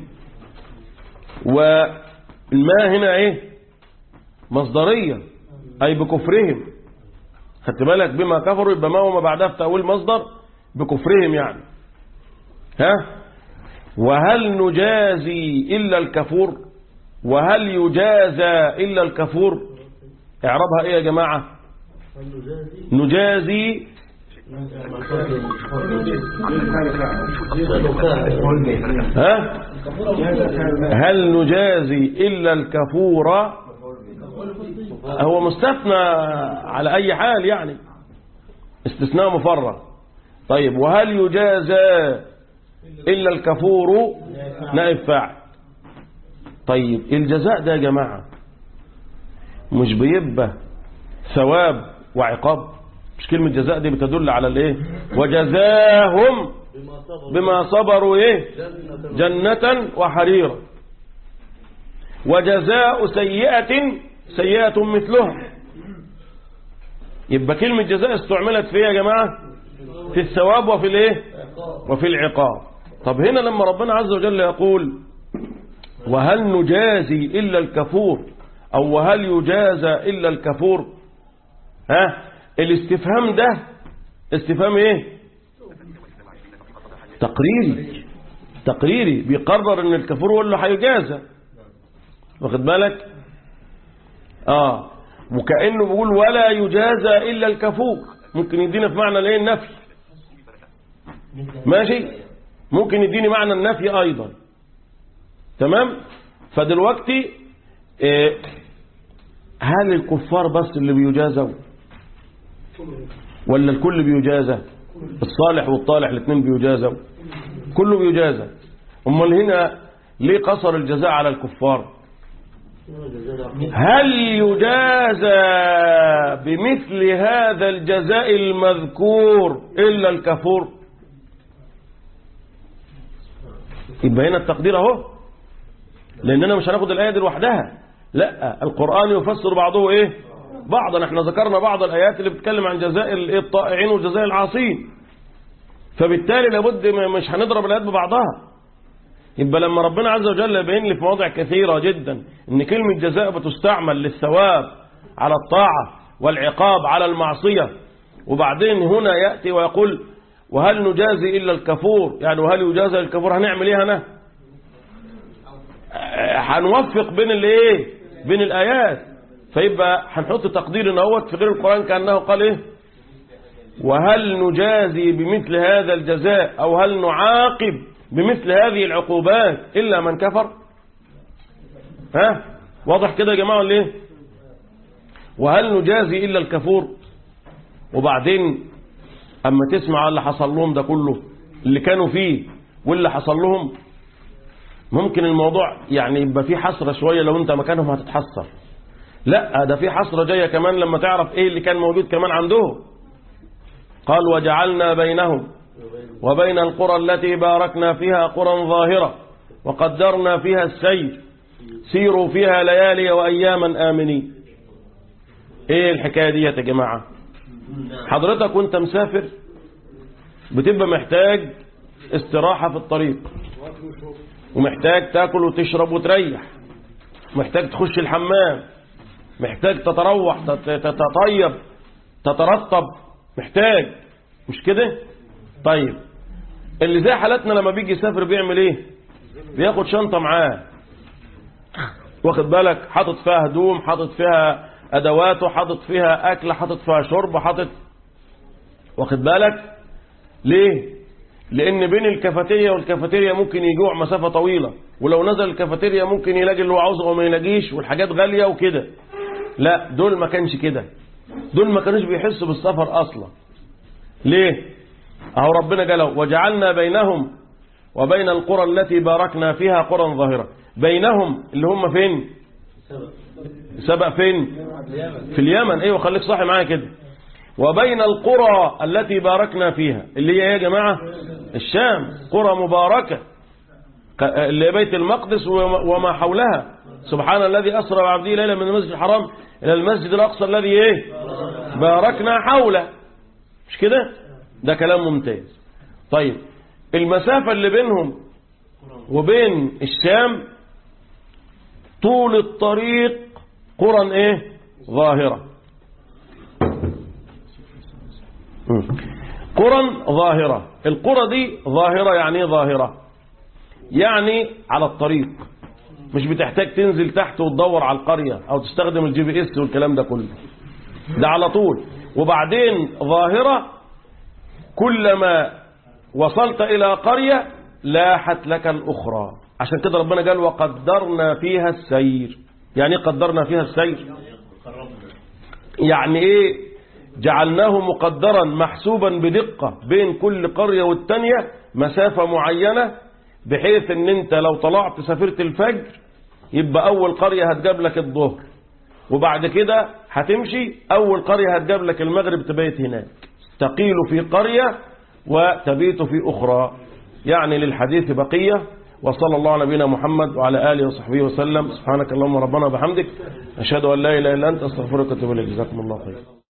والماء هنا ايه مصدرية أي بكفرهم خدت بالك بما كفروا يبقى ما وما بعدها في تأويل مصدر بكفرهم يعني ها وهل نجازي إلا الكفور وهل يجازى إلا الكفور اعربها ايه يا جماعة نجازي ها هل نجازي إلا الكفور هو مستثنى على أي حال يعني استثناء مفرغ طيب وهل يجازى إلا الكفور نائب فاعل طيب الجزاء ده يا جماعة مش بيبقى ثواب وعقاب مش كلمة جزاء دي بتدل على الايه وجزاهم بما صبروا ايه جنة وحريرا وجزاء سيئة سيئة مثلها يبقى كلمة جزاء استعملت في ايه يا جماعة في الثواب وفي الايه وفي العقاب طب هنا لما ربنا عز وجل يقول وهل نجازي إلا الكفور أو وهل يجازى إلا الكفور ها الاستفهام ده استفهام ايه تقريري تقريري بيقرر ان الكفور هو اللي هيجازى واخد بالك اه وكأنه بيقول ولا يجازى إلا الكفور ممكن يدينا في معنى الايه النفي ماشي ممكن يديني معنى النفي أيضا تمام فدلوقتي إيه هل الكفار بس اللي بيجازوا ولا الكل بيجازى الصالح والطالح الاثنين بيجازوا كله بيجازى امال هنا ليه قصر الجزاء على الكفار هل يجازى بمثل هذا الجزاء المذكور إلا الكفور يبقى هنا التقدير اهو لأننا مش هناخد الآية دي لوحدها لا القرآن يفسر بعضه إيه بعضا احنا ذكرنا بعض الآيات اللي بتتكلم عن جزاء الإيه الطائعين وجزاء العاصين فبالتالي لابد م- مش هنضرب الآيات ببعضها يبقى لما ربنا عز وجل يبين لي في مواضع كثيرة جدا ان كلمة جزاء بتستعمل للثواب على الطاعة والعقاب على المعصية وبعدين هنا يأتي ويقول وهل نجازي إلا الكفور يعني وهل يجازى الكفور هنعمل ايه هنا آه، هنوفق بين الايه بين الآيات فيبقى هنحط تقدير نوت في غير القرآن كأنه قال ايه وهل نجازي بمثل هذا الجزاء أو هل نعاقب بمثل هذه العقوبات إلا من كفر ها واضح كده يا جماعة ولا ايه وهل نجازي إلا الكفور وبعدين أما تسمع اللي حصل لهم ده كله اللي كانوا فيه واللي حصل لهم ممكن الموضوع يعني يبقى فيه حسرة شوية لو انت مكانهم هتتحسر لا ده في حسرة جاية كمان لما تعرف ايه اللي كان موجود كمان عندهم قال وجعلنا بينهم وبين القرى التي باركنا فيها قرى ظاهرة وقدرنا فيها السير سيروا فيها ليالي وأياما آمنين ايه الحكاية دي يا جماعة حضرتك وانت مسافر بتبقى محتاج استراحة في الطريق ومحتاج تاكل وتشرب وتريح محتاج تخش الحمام محتاج تتروح تت- تتطيب تترطب محتاج مش كده طيب اللي زي حالتنا لما بيجي يسافر بيعمل ايه بياخد شنطة معاه واخد بالك حاطط فيها هدوم حاطط فيها ادواته حاطط فيها اكل حاطط فيها شرب حاطط واخد بالك ليه لان بين الكافيتيريا والكافيتيريا ممكن يجوع مسافة طويلة ولو نزل الكافيتيريا ممكن يلاقي اللي هو عاوزه وما يلاقيش والحاجات غالية وكده لا دول ما كانش كده دول ما كانوش بيحسوا بالسفر اصلا ليه اهو ربنا قال وجعلنا بينهم وبين القرى التي باركنا فيها قرى ظاهرة بينهم اللي هم فين سبق فين في اليمن ايوه خليك صاحي معايا كده وبين القرى التي باركنا فيها اللي هي إيه يا جماعة الشام قرى مباركة ق- اللي هي بيت المقدس وما وما حولها سبحان الذي أسرى بعبده ليلة من المسجد الحرام إلى المسجد الأقصى الذي إيه باركنا حوله مش كده ده كلام ممتاز طيب المسافة اللي بينهم وبين الشام طول الطريق قرى ايه ظاهرة مم. قرى ظاهرة القرى دي ظاهرة يعني ايه ظاهرة يعني على الطريق مش بتحتاج تنزل تحت وتدور على القرية او تستخدم الجي بي اس والكلام ده كله ده على طول وبعدين ظاهرة كلما وصلت إلى قرية لاحت لك الأخرى عشان كده ربنا قال وقدرنا فيها السير يعني ايه قدرنا فيها السير يعني ايه جعلناه مقدرا محسوبا بدقة بين كل قرية والتانية مسافة معينة بحيث ان انت لو طلعت سافرت الفجر يبقى اول قرية هتجاب لك الظهر وبعد كده هتمشي اول قرية هتجاب لك المغرب تبيت هناك تقيل في قرية وتبيت في اخرى يعني للحديث بقية وصلى الله على نبينا محمد وعلى آله وصحبه وسلم سبحانك اللهم ربنا وبحمدك أشهد أن لا إله إلا أنت أستغفرك وأتوب إليك جزاكم الله خير